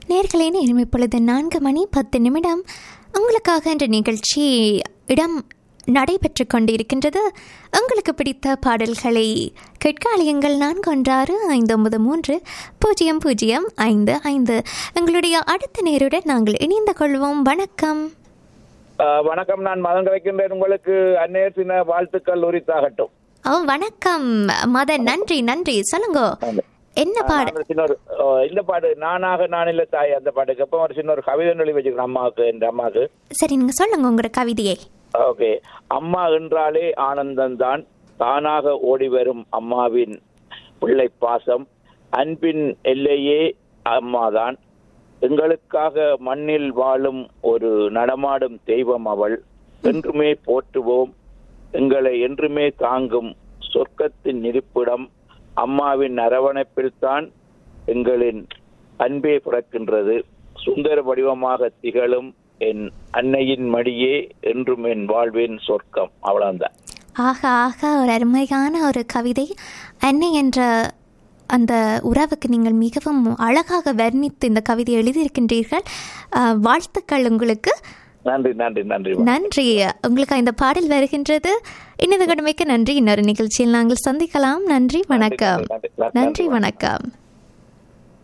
நேர்களே நேரம் இப்பொழுது நான்கு மணி பத்து நிமிடம் உங்களுக்காக இந்த நிகழ்ச்சி இடம் நடைபெற்று கொண்டிருக்கின்றது உங்களுக்கு பிடித்த பாடல்களை கேட்க அலையுங்கள் நான்கு ஒன்றாறு ஐந்து ஒன்பது மூன்று பூஜ்ஜியம் பூஜ்ஜியம் ஐந்து ஐந்து எங்களுடைய அடுத்த நேருடன் நாங்கள் இணைந்து கொள்வோம் வணக்கம் ஆஹ் வணக்கம் நான் மதம் கிடைக்கின்றேன் உங்களுக்கு அந்நேர் சின்ன வாழ்த்துக்கள் உரித்தாகட்டும் ஓ வணக்கம் மதன் நன்றி நன்றி சொல்லுங்க என்ன பாடு நான் ஒரு சின்ன ஒரு ஆஹ் இந்த பாட்டு நானாக நான் இல்ல தாய் அந்த பாட்டுக்கு அப்போ ஒரு சின்ன ஒரு கவிதை எழுதி வச்சுக்கிறேன் அம்மாவுக்கு என்ற அம்மாவுக்கு சரி நீங்க சொல்லுங்க உங்களோட கவிதையை ஓகே அம்மா என்றாலே ஆனந்தம்தான் தானாக ஓடி வரும் அம்மாவின் பிள்ளை பாசம் அன்பின் எல்லையே அம்மாதான் எங்களுக்காக மண்ணில் வாழும் ஒரு நடமாடும் தெய்வம் அவள் என்றுமே போற்றுவோம் எங்களை என்றுமே தாங்கும் சொர்க்கத்தின் இருப்பிடம் அம்மாவின் அரவணைப்பில் தான் எங்களின் அன்பே பிறக்கின்றது சுந்தர வடிவமாக திகழும் என் அன்னையின் மடியே என்றும் என் வாழ்வின் சொர்க்கம் அவ்வளவுதான் ஆக ஆக ஒரு அருமையான ஒரு கவிதை அன்னை என்ற அந்த உறவுக்கு நீங்கள் மிகவும் அழகாக வர்ணித்து இந்த கவிதை எழுதியிருக்கின்றீர்கள் அஹ், வாழ்த்துக்கள் உங்களுக்கு நன்றி நன்றி நன்றி நன்றி உங்களுக்கு இந்த பாடல் வருகின்றது இன்னது கடமைக்கு நன்றி இன்னொரு நிகழ்ச்சியில் நாங்கள் சந்திக்கலாம் நன்றி வணக்கம் நன்றி, நன்றி, நன்றி, நன்றி வணக்கம். வணக்கம்